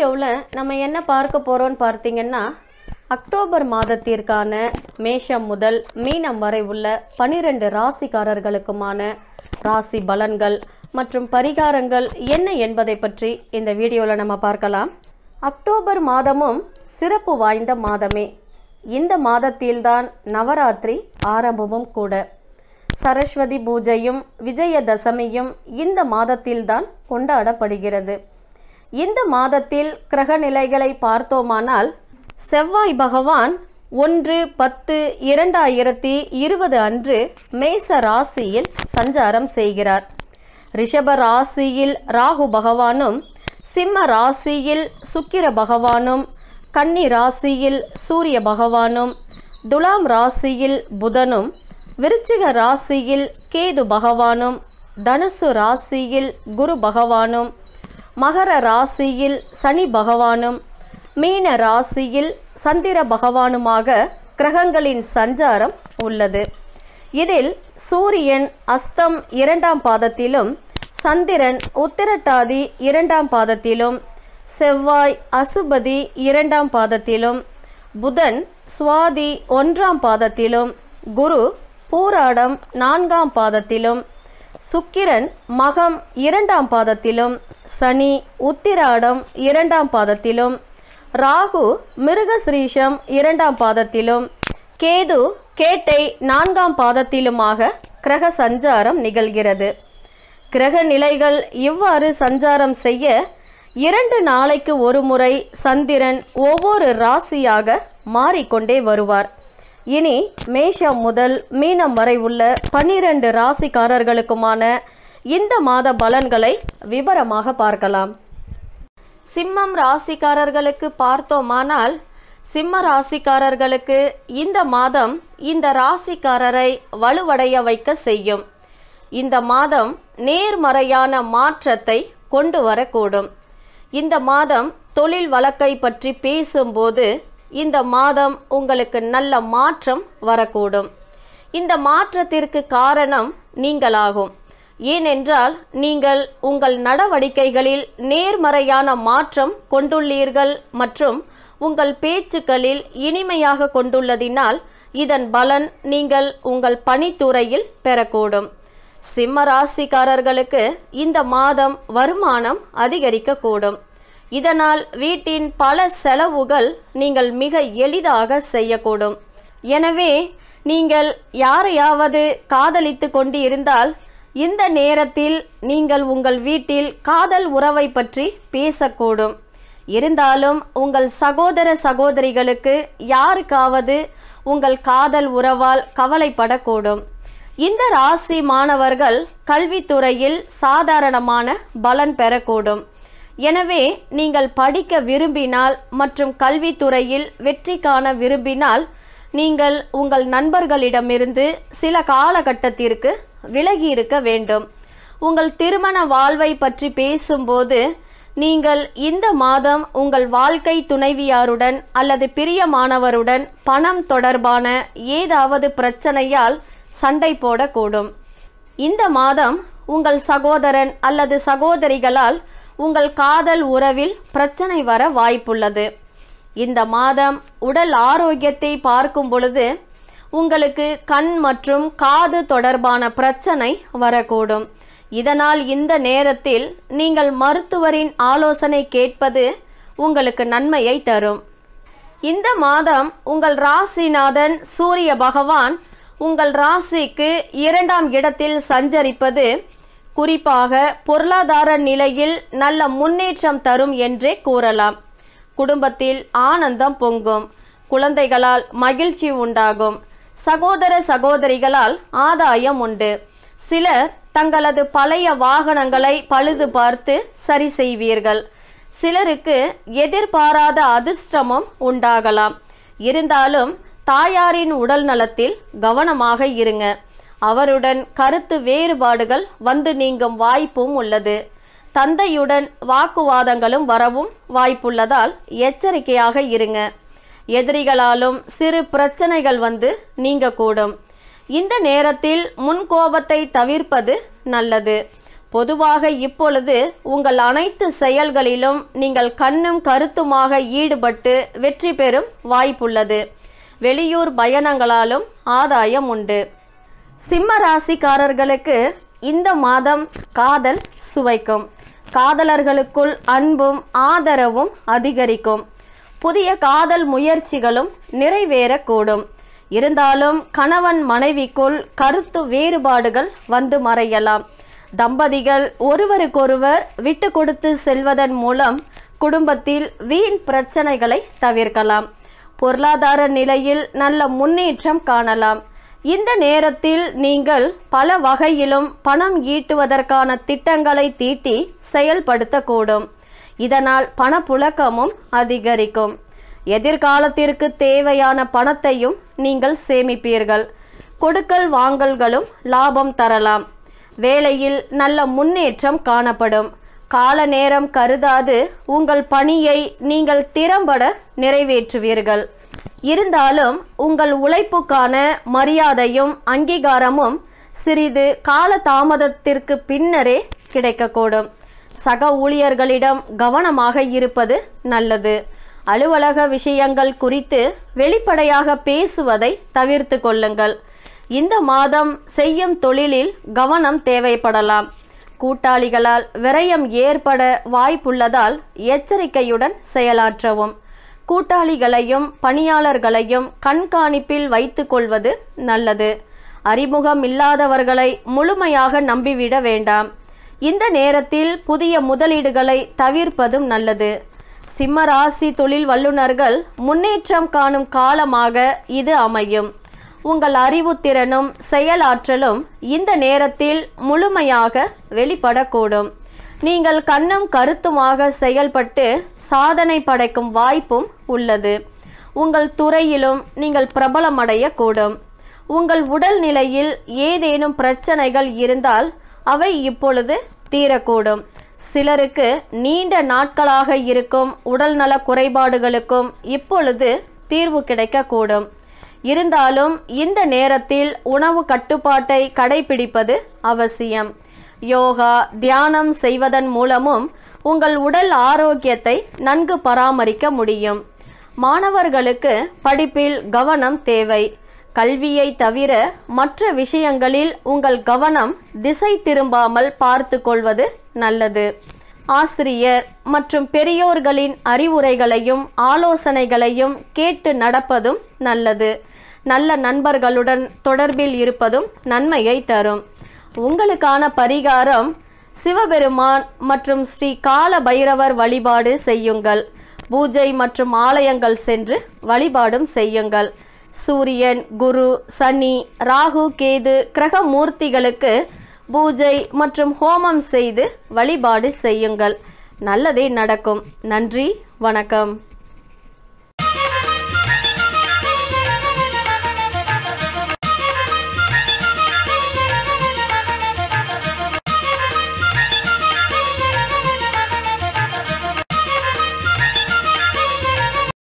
வீடியோவில் நம்ம என்ன பார்க்க போகிறோம்னு பார்த்தீங்கன்னா அக்டோபர் மாதத்திற்கான மேஷம் முதல் மீனம் வரை உள்ள பனிரெண்டு ராசிக்காரர்களுக்குமான ராசி பலன்கள் மற்றும் பரிகாரங்கள் என்ன என்பதை பற்றி இந்த வீடியோவில் நம்ம பார்க்கலாம் அக்டோபர் மாதமும் சிறப்பு வாய்ந்த மாதமே இந்த மாதத்தில்தான் நவராத்திரி ஆரம்பமும் கூட சரஸ்வதி பூஜையும் விஜயதசமியும் இந்த மாதத்தில்தான் கொண்டாடப்படுகிறது இந்த மாதத்தில் கிரக நிலைகளை பார்த்தோமானால் செவ்வாய் பகவான் ஒன்று பத்து இரண்டாயிரத்தி இருபது அன்று மேச ராசியில் சஞ்சாரம் செய்கிறார் ரிஷப ராசியில் ராகு பகவானும் சிம்ம ராசியில் சுக்கிர பகவானும் கன்னி ராசியில் சூரிய பகவானும் துலாம் ராசியில் புதனும் விருச்சிக ராசியில் கேது பகவானும் தனுசு ராசியில் குரு பகவானும் மகர ராசியில் சனி பகவானும் மீன ராசியில் சந்திர பகவானுமாக கிரகங்களின் சஞ்சாரம் உள்ளது இதில் சூரியன் அஸ்தம் இரண்டாம் பாதத்திலும் சந்திரன் உத்திரட்டாதி இரண்டாம் பாதத்திலும் செவ்வாய் அசுபதி இரண்டாம் பாதத்திலும் புதன் சுவாதி ஒன்றாம் பாதத்திலும் குரு பூராடம் நான்காம் பாதத்திலும் சுக்கிரன் மகம் இரண்டாம் பாதத்திலும் சனி உத்திராடம் இரண்டாம் பாதத்திலும் ராகு மிருகஸ்ரீஷம் இரண்டாம் பாதத்திலும் கேது கேட்டை நான்காம் பாதத்திலுமாக கிரக சஞ்சாரம் நிகழ்கிறது கிரக நிலைகள் இவ்வாறு சஞ்சாரம் செய்ய இரண்டு நாளைக்கு ஒரு முறை சந்திரன் ஒவ்வொரு ராசியாக மாறிக்கொண்டே வருவார் இனி மேஷம் முதல் மீனம் வரை உள்ள பன்னிரண்டு ராசிக்காரர்களுக்குமான இந்த மாத பலன்களை விவரமாக பார்க்கலாம் சிம்மம் ராசிக்காரர்களுக்கு பார்த்தோமானால் சிம்ம ராசிக்காரர்களுக்கு இந்த மாதம் இந்த ராசிக்காரரை வலுவடைய வைக்க செய்யும் இந்த மாதம் நேர்மறையான மாற்றத்தை கொண்டு வரக்கூடும் இந்த மாதம் தொழில் வழக்கை பற்றி பேசும்போது இந்த மாதம் உங்களுக்கு நல்ல மாற்றம் வரக்கூடும் இந்த மாற்றத்திற்கு காரணம் நீங்களாகும் ஏனென்றால் நீங்கள் உங்கள் நடவடிக்கைகளில் நேர்மறையான மாற்றம் கொண்டுள்ளீர்கள் மற்றும் உங்கள் பேச்சுக்களில் இனிமையாக கொண்டுள்ளதினால் இதன் பலன் நீங்கள் உங்கள் பணித்துறையில் பெறக்கூடும் சிம்ம ராசிக்காரர்களுக்கு இந்த மாதம் வருமானம் அதிகரிக்கக்கூடும் இதனால் வீட்டின் பல செலவுகள் நீங்கள் மிக எளிதாக செய்யக்கூடும் எனவே நீங்கள் யாரையாவது காதலித்து கொண்டு இருந்தால் இந்த நேரத்தில் நீங்கள் உங்கள் வீட்டில் காதல் உறவை பற்றி பேசக்கூடும் இருந்தாலும் உங்கள் சகோதர சகோதரிகளுக்கு யாருக்காவது உங்கள் காதல் உறவால் கவலைப்படக்கூடும் இந்த ராசி மாணவர்கள் கல்வித்துறையில் சாதாரணமான பலன் பெறக்கூடும் எனவே நீங்கள் படிக்க விரும்பினால் மற்றும் கல்வித்துறையில் வெற்றி காண விரும்பினால் நீங்கள் உங்கள் நண்பர்களிடமிருந்து சில காலகட்டத்திற்கு விலகி இருக்க வேண்டும் உங்கள் திருமண வாழ்வை பற்றி பேசும்போது நீங்கள் இந்த மாதம் உங்கள் வாழ்க்கை துணைவியாருடன் அல்லது பிரியமானவருடன் பணம் தொடர்பான ஏதாவது பிரச்சனையால் சண்டை போடக்கூடும் இந்த மாதம் உங்கள் சகோதரன் அல்லது சகோதரிகளால் உங்கள் காதல் உறவில் பிரச்சனை வர வாய்ப்புள்ளது இந்த மாதம் உடல் ஆரோக்கியத்தை பார்க்கும் பொழுது உங்களுக்கு கண் மற்றும் காது தொடர்பான பிரச்சனை வரக்கூடும் இதனால் இந்த நேரத்தில் நீங்கள் மருத்துவரின் ஆலோசனை கேட்பது உங்களுக்கு நன்மையை தரும் இந்த மாதம் உங்கள் ராசிநாதன் சூரிய பகவான் உங்கள் ராசிக்கு இரண்டாம் இடத்தில் சஞ்சரிப்பது குறிப்பாக பொருளாதார நிலையில் நல்ல முன்னேற்றம் தரும் என்றே கூறலாம் குடும்பத்தில் ஆனந்தம் பொங்கும் குழந்தைகளால் மகிழ்ச்சி உண்டாகும் சகோதர சகோதரிகளால் ஆதாயம் உண்டு சிலர் தங்களது பழைய வாகனங்களை பழுது பார்த்து சரி செய்வீர்கள் சிலருக்கு எதிர்பாராத அதிர்ஷ்டமும் உண்டாகலாம் இருந்தாலும் தாயாரின் உடல் நலத்தில் கவனமாக இருங்க அவருடன் கருத்து வேறுபாடுகள் வந்து நீங்கும் வாய்ப்பும் உள்ளது தந்தையுடன் வாக்குவாதங்களும் வரவும் வாய்ப்புள்ளதால் எச்சரிக்கையாக இருங்க எதிரிகளாலும் சிறு பிரச்சனைகள் வந்து நீங்கக்கூடும் இந்த நேரத்தில் முன்கோபத்தை தவிர்ப்பது நல்லது பொதுவாக இப்பொழுது உங்கள் அனைத்து செயல்களிலும் நீங்கள் கண்ணும் கருத்துமாக ஈடுபட்டு வெற்றி பெறும் வாய்ப்புள்ளது வெளியூர் பயணங்களாலும் ஆதாயம் உண்டு சிம்ம ராசிக்காரர்களுக்கு இந்த மாதம் காதல் சுவைக்கும் காதலர்களுக்குள் அன்பும் ஆதரவும் அதிகரிக்கும் புதிய காதல் முயற்சிகளும் நிறைவேறக்கூடும் இருந்தாலும் கணவன் மனைவிக்குள் கருத்து வேறுபாடுகள் வந்து மறையலாம் தம்பதிகள் ஒருவருக்கொருவர் விட்டு கொடுத்து செல்வதன் மூலம் குடும்பத்தில் வீண் பிரச்சனைகளை தவிர்க்கலாம் பொருளாதார நிலையில் நல்ல முன்னேற்றம் காணலாம் இந்த நேரத்தில் நீங்கள் பல வகையிலும் பணம் ஈட்டுவதற்கான திட்டங்களை தீட்டி செயல்படுத்தக்கூடும் இதனால் பணப்புழக்கமும் அதிகரிக்கும் எதிர்காலத்திற்கு தேவையான பணத்தையும் நீங்கள் சேமிப்பீர்கள் கொடுக்கல் வாங்கல்களும் லாபம் தரலாம் வேலையில் நல்ல முன்னேற்றம் காணப்படும் கால நேரம் கருதாது உங்கள் பணியை நீங்கள் திறம்பட நிறைவேற்றுவீர்கள் இருந்தாலும் உங்கள் உழைப்புக்கான மரியாதையும் அங்கீகாரமும் சிறிது கால தாமதத்திற்கு பின்னரே கிடைக்கக்கூடும் சக ஊழியர்களிடம் கவனமாக இருப்பது நல்லது அலுவலக விஷயங்கள் குறித்து வெளிப்படையாக பேசுவதை தவிர்த்து கொள்ளுங்கள் இந்த மாதம் செய்யும் தொழிலில் கவனம் தேவைப்படலாம் கூட்டாளிகளால் விரயம் ஏற்பட வாய்ப்புள்ளதால் எச்சரிக்கையுடன் செயலாற்றவும் கூட்டாளிகளையும் பணியாளர்களையும் கண்காணிப்பில் வைத்துக்கொள்வது நல்லது அறிமுகம் இல்லாதவர்களை முழுமையாக நம்பிவிட வேண்டாம் இந்த நேரத்தில் புதிய முதலீடுகளை தவிர்ப்பதும் நல்லது சிம்ம ராசி தொழில் வல்லுநர்கள் முன்னேற்றம் காணும் காலமாக இது அமையும் உங்கள் அறிவுத்திறனும் செயலாற்றலும் இந்த நேரத்தில் முழுமையாக வெளிப்படக்கூடும் நீங்கள் கண்ணும் கருத்துமாக செயல்பட்டு சாதனை படைக்கும் வாய்ப்பும் உள்ளது உங்கள் துறையிலும் நீங்கள் பிரபலமடையக்கூடும் உங்கள் உடல் நிலையில் ஏதேனும் பிரச்சனைகள் இருந்தால் அவை இப்பொழுது தீரக்கூடும் சிலருக்கு நீண்ட நாட்களாக இருக்கும் உடல்நல குறைபாடுகளுக்கும் இப்பொழுது தீர்வு கிடைக்கக்கூடும் இருந்தாலும் இந்த நேரத்தில் உணவு கட்டுப்பாட்டை கடைபிடிப்பது அவசியம் யோகா தியானம் செய்வதன் மூலமும் உங்கள் உடல் ஆரோக்கியத்தை நன்கு பராமரிக்க முடியும் மாணவர்களுக்கு படிப்பில் கவனம் தேவை கல்வியை தவிர மற்ற விஷயங்களில் உங்கள் கவனம் திசை திரும்பாமல் பார்த்து கொள்வது நல்லது ஆசிரியர் மற்றும் பெரியோர்களின் அறிவுரைகளையும் ஆலோசனைகளையும் கேட்டு நடப்பதும் நல்லது நல்ல நண்பர்களுடன் தொடர்பில் இருப்பதும் நன்மையை தரும் உங்களுக்கான பரிகாரம் சிவபெருமான் மற்றும் ஸ்ரீ கால பைரவர் வழிபாடு செய்யுங்கள் பூஜை மற்றும் ஆலயங்கள் சென்று வழிபாடும் செய்யுங்கள் சூரியன் குரு சனி ராகு கேது கிரக மூர்த்திகளுக்கு பூஜை மற்றும் ஹோமம் செய்து வழிபாடு செய்யுங்கள் நல்லதே நடக்கும் நன்றி வணக்கம்